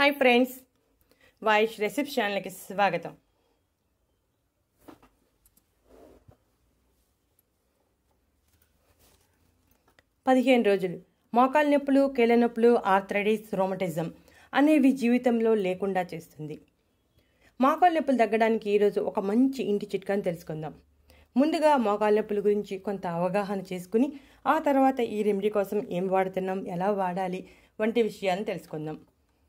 hi friends వాయిష్ recipe ఛానల్కి స్వాగతం పదిహేను రోజులు మోకాలు నొప్పులు కీళ్ళ నొప్పులు ఆర్థరైటిస్ రోమటిజం అనేవి జీవితంలో లేకుండా చేస్తుంది మోకాలు నొప్పులు తగ్గడానికి ఈరోజు ఒక మంచి ఇంటి చిట్కాని తెలుసుకుందాం ముందుగా మోకాలు నొప్పుల గురించి కొంత అవగాహన చేసుకుని ఆ తర్వాత ఈ రెమెడీ కోసం ఏం వాడుతున్నాం ఎలా వాడాలి వంటి విషయాలను తెలుసుకుందాం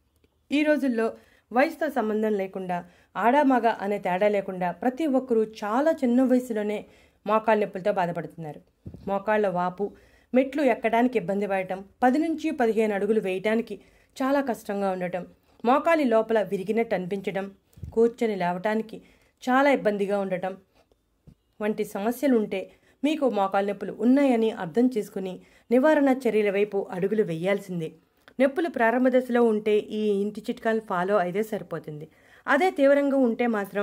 ఈ రోజుల్లో వయసుతో సంబంధం లేకుండా ఆడామగ అనే తేడా లేకుండా ప్రతి ఒక్కరూ చాలా చిన్న వయసులోనే మోకాళ్ళ నొప్పులతో బాధపడుతున్నారు మోకాళ్ళ వాపు మెట్లు ఎక్కడానికి ఇబ్బంది పడటం పది నుంచి పదిహేను అడుగులు వేయటానికి చాలా కష్టంగా ఉండటం మోకాలి లోపల విరిగినట్టు అనిపించడం కూర్చొని లేవటానికి చాలా ఇబ్బందిగా ఉండటం వంటి సమస్యలు ఉంటే మీకు మోకాలు నొప్పులు ఉన్నాయని అర్థం చేసుకుని నివారణ చర్యల వైపు అడుగులు వేయాల్సిందే నొప్పులు ప్రారంభ దశలో ఉంటే ఈ ఇంటి చిట్కాలు ఫాలో అయితే సరిపోతుంది అదే తీవ్రంగా ఉంటే మాత్రం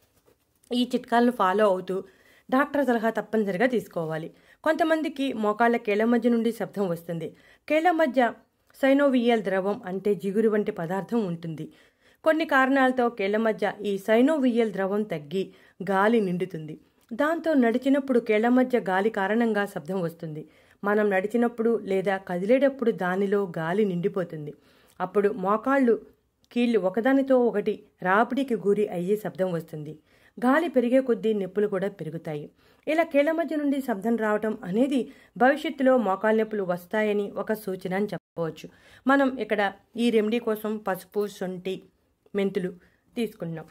ఈ చిట్కాలను ఫాలో అవుతూ డాక్టర్ సలహా తప్పనిసరిగా తీసుకోవాలి కొంతమందికి మోకాళ్ళ కీళ్ళ మధ్య నుండి శబ్దం వస్తుంది కీళ్ళ మధ్య సైనోవియల్ ద్రవం అంటే జిగురు వంటి పదార్థం ఉంటుంది కొన్ని కారణాలతో కీళ్ళ మధ్య ఈ సైనోవియల్ ద్రవం తగ్గి గాలి నిండుతుంది దాంతో నడిచినప్పుడు కీళ్ళ మధ్య గాలి కారణంగా శబ్దం వస్తుంది మనం నడిచినప్పుడు లేదా కదిలేటప్పుడు దానిలో గాలి నిండిపోతుంది అప్పుడు మోకాళ్ళు కీళ్ళు ఒకదానితో ఒకటి రాపిడికి గురి అయ్యే శబ్దం వస్తుంది గాలి పెరిగే కొద్దీ నొప్పులు కూడా పెరుగుతాయి ఇలా కీళ్ల మధ్య నుండి శబ్దం రావటం అనేది భవిష్యత్తులో మోకాలు నొప్పులు వస్తాయని ఒక సూచన అని చెప్పవచ్చు మనం ఇక్కడ ఈ రెమెడీ కోసం పసుపు శొంఠి మెంతులు తీసుకున్నాం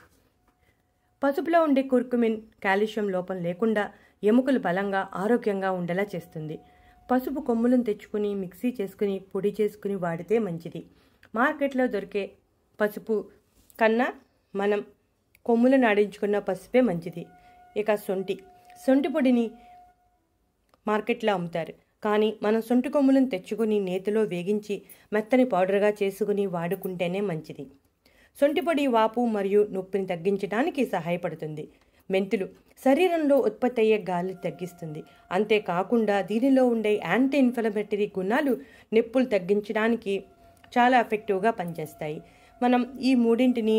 పసుపులో ఉండే కుర్కుమిన్ కాల్షియం లోపం లేకుండా ఎముకలు బలంగా ఆరోగ్యంగా ఉండేలా చేస్తుంది పసుపు కొమ్ములను తెచ్చుకుని మిక్సీ చేసుకుని పొడి చేసుకుని వాడితే మంచిది మార్కెట్లో దొరికే పసుపు కన్నా మనం కొమ్ములను ఆడించుకున్న పసుపే మంచిది ఇక సొంటి సొంటి పొడిని మార్కెట్లో అమ్ముతారు కానీ మనం సొంటి కొమ్ములను తెచ్చుకుని నేతిలో వేగించి మెత్తని పౌడర్గా చేసుకుని వాడుకుంటేనే మంచిది సొంటిపొడి వాపు మరియు నొప్పిని తగ్గించడానికి సహాయపడుతుంది మెంతులు శరీరంలో ఉత్పత్తి అయ్యే గాలి తగ్గిస్తుంది అంతేకాకుండా దీనిలో ఉండే యాంటీ ఇన్ఫ్లమేటరీ గుణాలు నొప్పులు తగ్గించడానికి చాలా ఎఫెక్టివ్గా పనిచేస్తాయి మనం ఈ మూడింటిని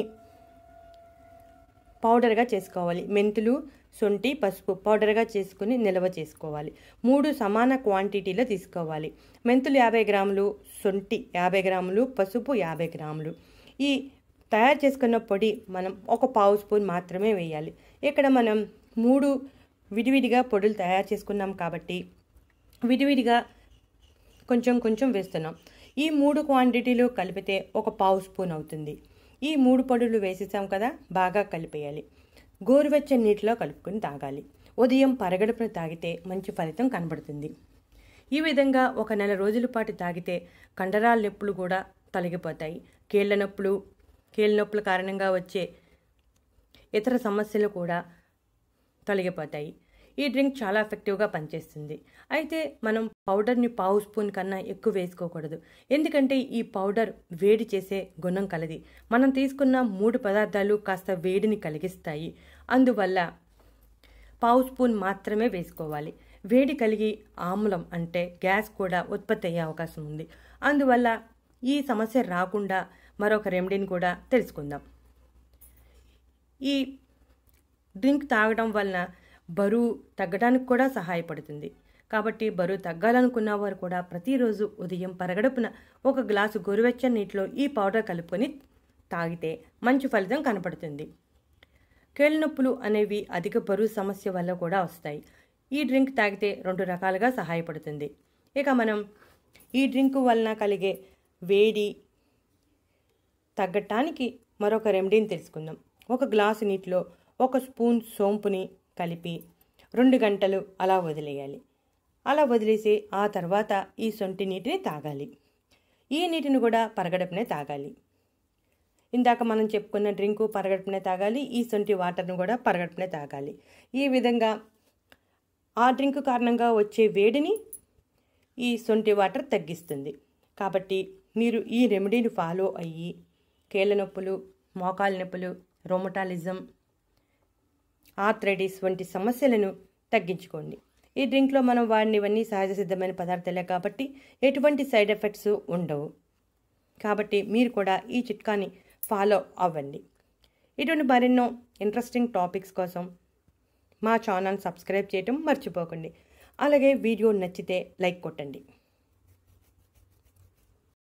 పౌడర్గా చేసుకోవాలి మెంతులు శొంఠి పసుపు పౌడర్గా చేసుకుని నిల్వ చేసుకోవాలి మూడు సమాన క్వాంటిటీలో తీసుకోవాలి మెంతులు యాభై గ్రాములు శొంఠి యాభై గ్రాములు పసుపు యాభై గ్రాములు ఈ తయారు చేసుకున్న పొడి మనం ఒక పావు స్పూన్ మాత్రమే వేయాలి ఇక్కడ మనం మూడు విడివిడిగా పొడులు తయారు చేసుకున్నాం కాబట్టి విడివిడిగా కొంచెం కొంచెం వేస్తున్నాం ఈ మూడు క్వాంటిటీలు కలిపితే ఒక పావు స్పూన్ అవుతుంది ఈ మూడు పొడులు వేసేసాం కదా బాగా కలిపేయాలి గోరువెచ్చని నీటిలో కలుపుకొని తాగాలి ఉదయం పరగడుపున తాగితే మంచి ఫలితం కనబడుతుంది ఈ విధంగా ఒక నెల రోజుల పాటు తాగితే కండరాల నొప్పులు కూడా తొలగిపోతాయి కీళ్ళ నొప్పులు కీళ్ళ నొప్పుల కారణంగా వచ్చే ఇతర సమస్యలు కూడా తొలగిపోతాయి ఈ డ్రింక్ చాలా ఎఫెక్టివ్గా పనిచేస్తుంది అయితే మనం పౌడర్ని పావు స్పూన్ కన్నా ఎక్కువ వేసుకోకూడదు ఎందుకంటే ఈ పౌడర్ వేడి చేసే గుణం కలది మనం తీసుకున్న మూడు పదార్థాలు కాస్త వేడిని కలిగిస్తాయి అందువల్ల పావు స్పూన్ మాత్రమే వేసుకోవాలి వేడి కలిగి ఆమ్లం అంటే గ్యాస్ కూడా ఉత్పత్తి అయ్యే అవకాశం ఉంది అందువల్ల ఈ సమస్య రాకుండా మరొక రెమెడీని కూడా తెలుసుకుందాం ఈ డ్రింక్ తాగడం వలన బరువు తగ్గడానికి కూడా సహాయపడుతుంది కాబట్టి బరువు తగ్గాలనుకున్న వారు కూడా ప్రతిరోజు ఉదయం పరగడుపున ఒక గ్లాసు గోరువెచ్చని నీటిలో ఈ పౌడర్ కలుపుకొని తాగితే మంచి ఫలితం కనపడుతుంది కీళ్ళ నొప్పులు అనేవి అధిక బరువు సమస్య వల్ల కూడా వస్తాయి ఈ డ్రింక్ తాగితే రెండు రకాలుగా సహాయపడుతుంది ఇక మనం ఈ డ్రింక్ వలన కలిగే వేడి తగ్గటానికి మరొక రెమెడీని తెలుసుకుందాం ఒక గ్లాసు నీటిలో ఒక స్పూన్ సోంపుని కలిపి రెండు గంటలు అలా వదిలేయాలి అలా వదిలేసి ఆ తర్వాత ఈ సొంటి నీటిని తాగాలి ఈ నీటిని కూడా పరగడపునే తాగాలి ఇందాక మనం చెప్పుకున్న డ్రింకు పరగడుపునే తాగాలి ఈ సొంటి వాటర్ను కూడా పరగడుపునే తాగాలి ఈ విధంగా ఆ డ్రింక్ కారణంగా వచ్చే వేడిని ఈ సొంటి వాటర్ తగ్గిస్తుంది కాబట్టి మీరు ఈ రెమెడీని ఫాలో అయ్యి కీళ్ళ నొప్పులు మోకాలు నొప్పులు రోమటాలిజం ఆర్థరైటిస్ వంటి సమస్యలను తగ్గించుకోండి ఈ డ్రింక్లో మనం వాడినవన్నీ సహజ సిద్ధమైన పదార్థాలే కాబట్టి ఎటువంటి సైడ్ ఎఫెక్ట్స్ ఉండవు కాబట్టి మీరు కూడా ఈ చిట్కాని ఫాలో అవ్వండి ఇటువంటి మరెన్నో ఇంట్రెస్టింగ్ టాపిక్స్ కోసం మా ఛానల్ సబ్స్క్రైబ్ చేయటం మర్చిపోకండి అలాగే వీడియో నచ్చితే లైక్ కొట్టండి